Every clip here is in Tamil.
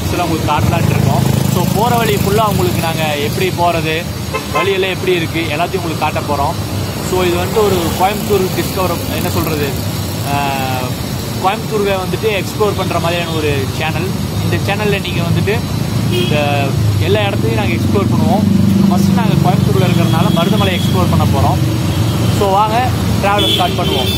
எல்லாம் உங்களுக்கு காட்டலான்ட்டு இருக்கோம் ஸோ போகிற வழி ஃபுல்லாக உங்களுக்கு நாங்கள் எப்படி போகிறது வழியெல்லாம் எப்படி இருக்குது எல்லாத்தையும் உங்களுக்கு காட்ட போகிறோம் ஸோ இது வந்துட்டு ஒரு கோயம்புத்தூர் டிஸ்கவர் என்ன சொல்கிறது கோயம்புத்தூரை வந்துட்டு எக்ஸ்ப்ளோர் பண்ணுற மாதிரியான ஒரு சேனல் இந்த சேனலில் நீங்கள் வந்துட்டு இந்த எல்லா இடத்தையும் நாங்கள் எக்ஸ்ப்ளோர் பண்ணுவோம் ஃபஸ்ட்டு நாங்கள் கோயம்புத்தூரில் இருக்கிறதுனால மருதமலை எக்ஸ்ப்ளோர் பண்ண போகிறோம் ஸோ வாங்க ட்ராவலை ஸ்டார்ட் பண்ணுவோம்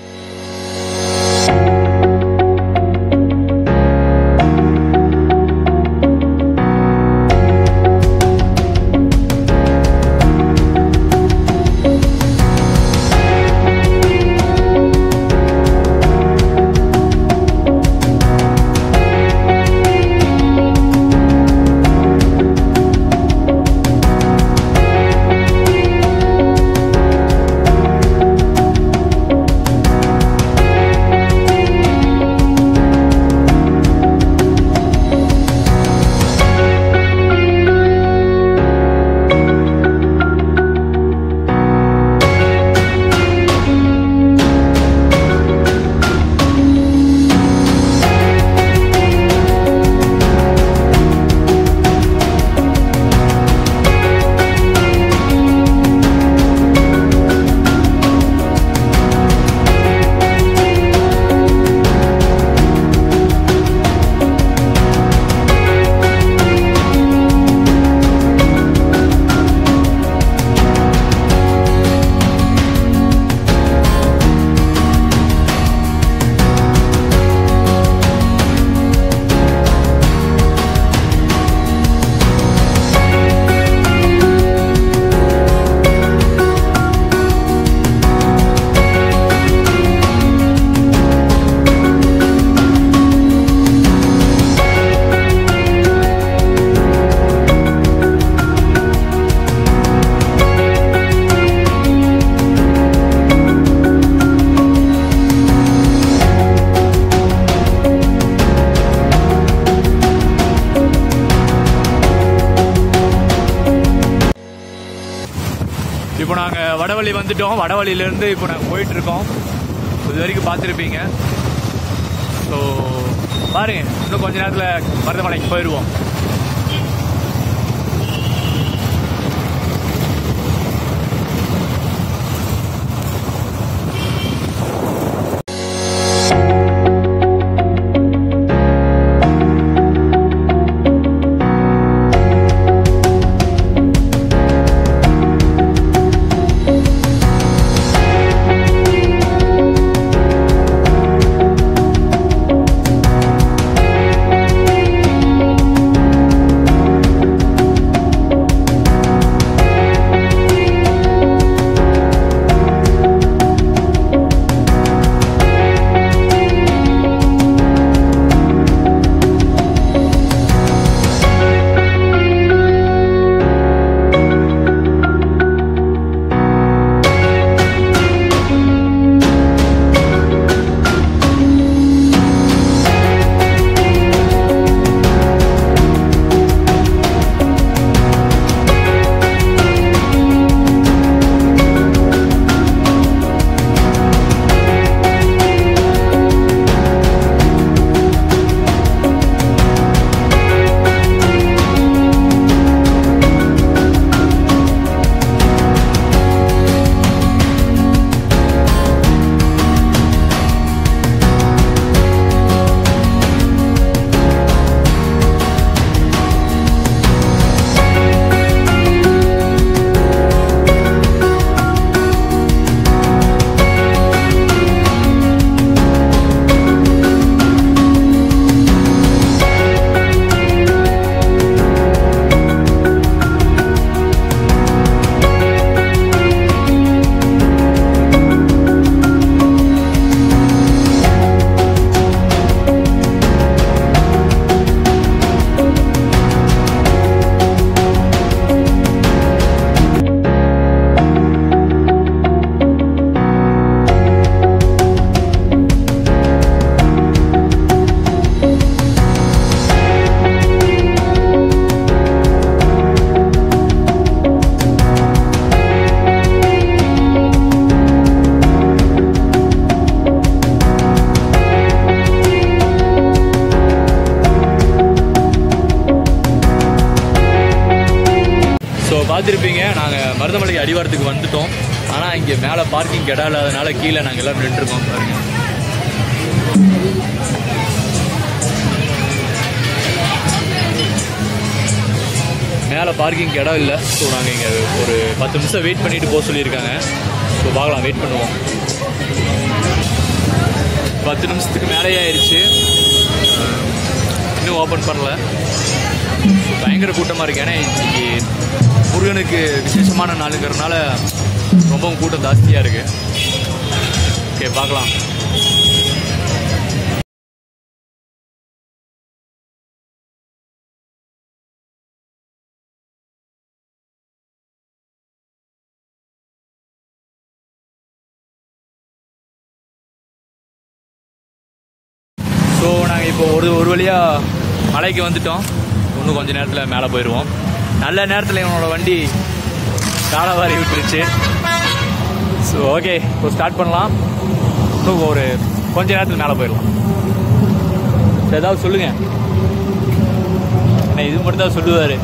இப்போ நாங்கள் வடவழி வந்துட்டோம் வடவழியிலேருந்து இப்போ நாங்கள் போயிட்டு இருக்கோம் இது வரைக்கும் பார்த்துருப்பீங்க ஸோ பாருங்க இன்னும் கொஞ்ச நேரத்தில் மருதமலைக்கு போயிடுவோம் பார்த்துருப்பீங்க நாங்கள் மருதமலை அடிவாரத்துக்கு வந்துட்டோம் ஆனால் இங்கே மேலே பார்க்கிங் இடம் இல்லாதனால கீழே நாங்கள் எல்லாம் நின்றுருக்கோம் பாருங்க மேலே பார்க்கிங் இடம் இல்லை ஸோ நாங்கள் இங்கே ஒரு பத்து நிமிஷம் வெயிட் பண்ணிட்டு போக சொல்லியிருக்காங்க ஸோ பார்க்கலாம் வெயிட் பண்ணுவோம் பத்து நிமிஷத்துக்கு மேலேயே ஆயிடுச்சு அஹ், இன்னும் ஓப்பன் பண்ணல பயங்கர கூட்டமாக இருக்கு ஏன்னா இன்னைக்கு முருகனுக்கு விசேஷமான நாளுங்கிறதுனால ரொம்பவும் கூட்டம் ஜாஸ்தியாக இருக்கு ஓகே பார்க்கலாம் ஸோ நாங்கள் இப்போ ஒரு ஒரு வழியாக மலைக்கு வந்துட்டோம் இன்னும் கொஞ்ச நேரத்தில் மேலே போயிடுவோம் நல்ல நேரத்தில் இவனோட வண்டி காலவாரி விட்டுருச்சு ஸோ ஓகே இப்போ ஸ்டார்ட் பண்ணலாம் இன்னும் ஒரு கொஞ்ச நேரத்தில் மேலே போயிடலாம் சரி, ஏதாவது சொல்லுங்க என்ன இது மட்டும் தான் சொல்லுவார்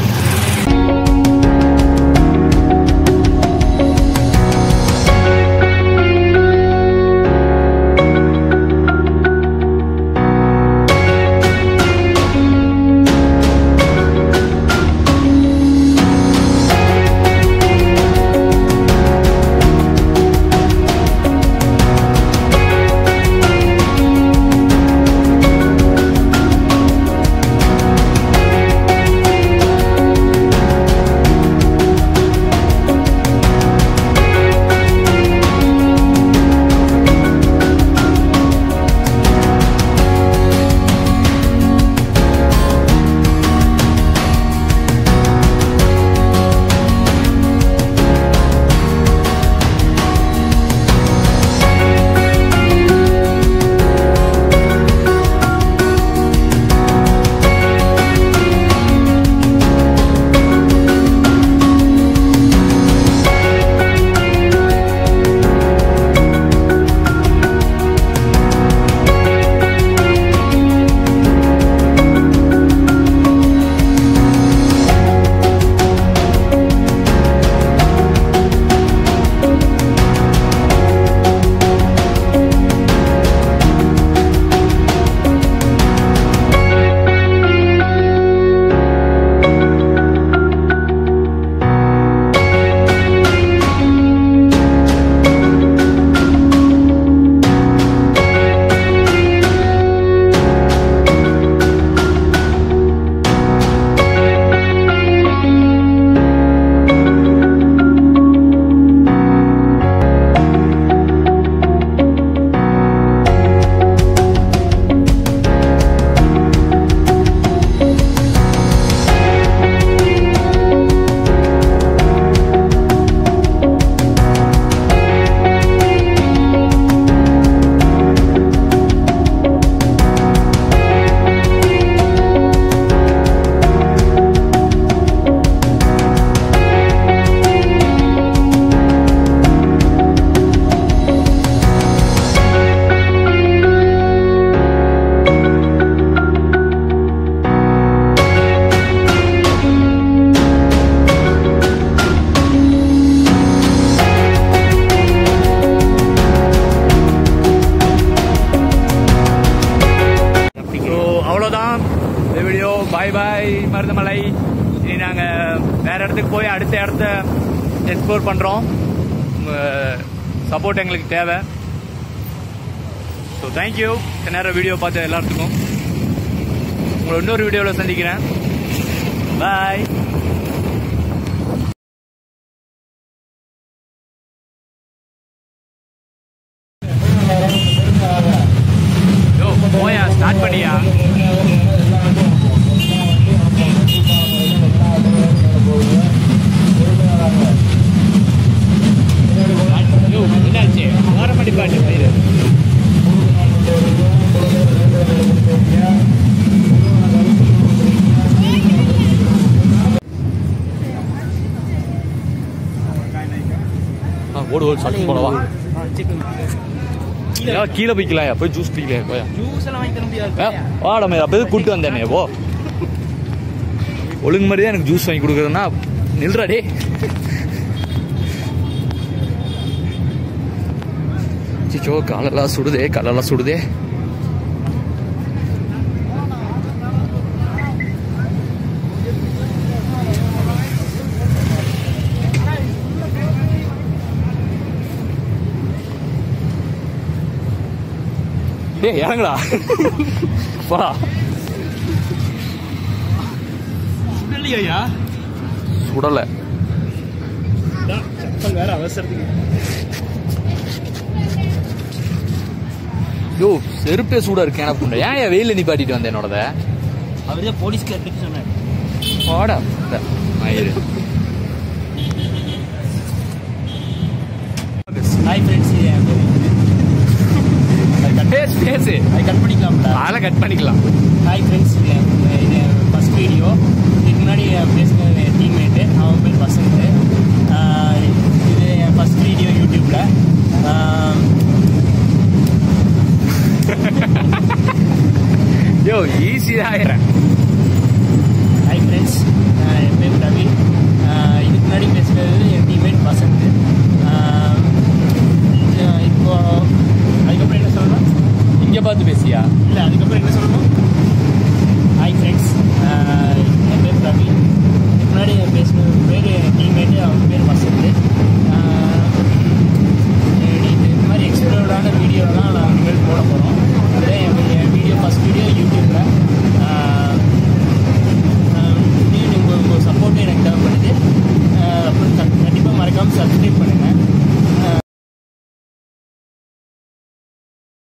ஸோ அவ்வளோதான் இந்த வீடியோ பாய் பாய் மருதமலை இனி நாங்கள் வேற இடத்துக்கு போய் அடுத்த இடத்த எக்ஸ்ப்ளோர் பண்ணுறோம் உங்கள் சப்போர்ட் எங்களுக்கு தேவை ஸோ தேங்க்யூ நேரம் வீடியோ பார்த்த எல்லாத்துக்கும் உங்களை இன்னொரு வீடியோவில் சந்திக்கிறேன் பாய் யோ போயா ஸ்டார்ட் பண்ணியா யோ என்னாச்சு வாரமடி பாட்டு பயிர் ஓடு ஓடு சட்டு போடவா ஏன் கீழே போய்க்கலாயா போய் ஜூஸ் குடிக்கலையா போயா ஜூஸ் எல்லாம் வாங்கி தர முடியாது ஆ, வாடா மேல அப்போ கூட்டு வந்தேனே போ ஒழுங்கு மாதிரி தான் எனக்கு ஜூஸ் வாங்கி கொடுக்குறதுன்னா நில்றா டே சிச்சோ காலெல்லாம் சுடுதே காலெல்லாம் சுடுதே டேய் இறங்குடா போடா இல்லையா சுடலை செப்பல் வேற அவசரத்துக்கு யோ செருப்பே சூடா இருக்கு எனக்கு புண்டை. ஏன் என் வெயில நிப்பாட்டிட்டு வந்தேன் என்னோடத அவர் தான் போலீஸ்க்கு எடுத்து சொன்னார் போடா இந்த மயிறு ஹாய் ஃப்ரெண்ட்ஸ் பேசு பேசு அது கட் பண்ணிக்கலாம்ல அதெல்லாம் கட் பண்ணிக்கலாம் ஹாய் ஃப்ரெண்ட்ஸ் இது ஃபஸ்ட் வீடியோ இதுக்கு முன்னாடி பேசின டீம்மேட்டு அவன் பேர் வசந்த் ஆஹ் இது என் ஃபஸ்ட் வீடியோ யூடியூப்பில் யோ ஈஸியா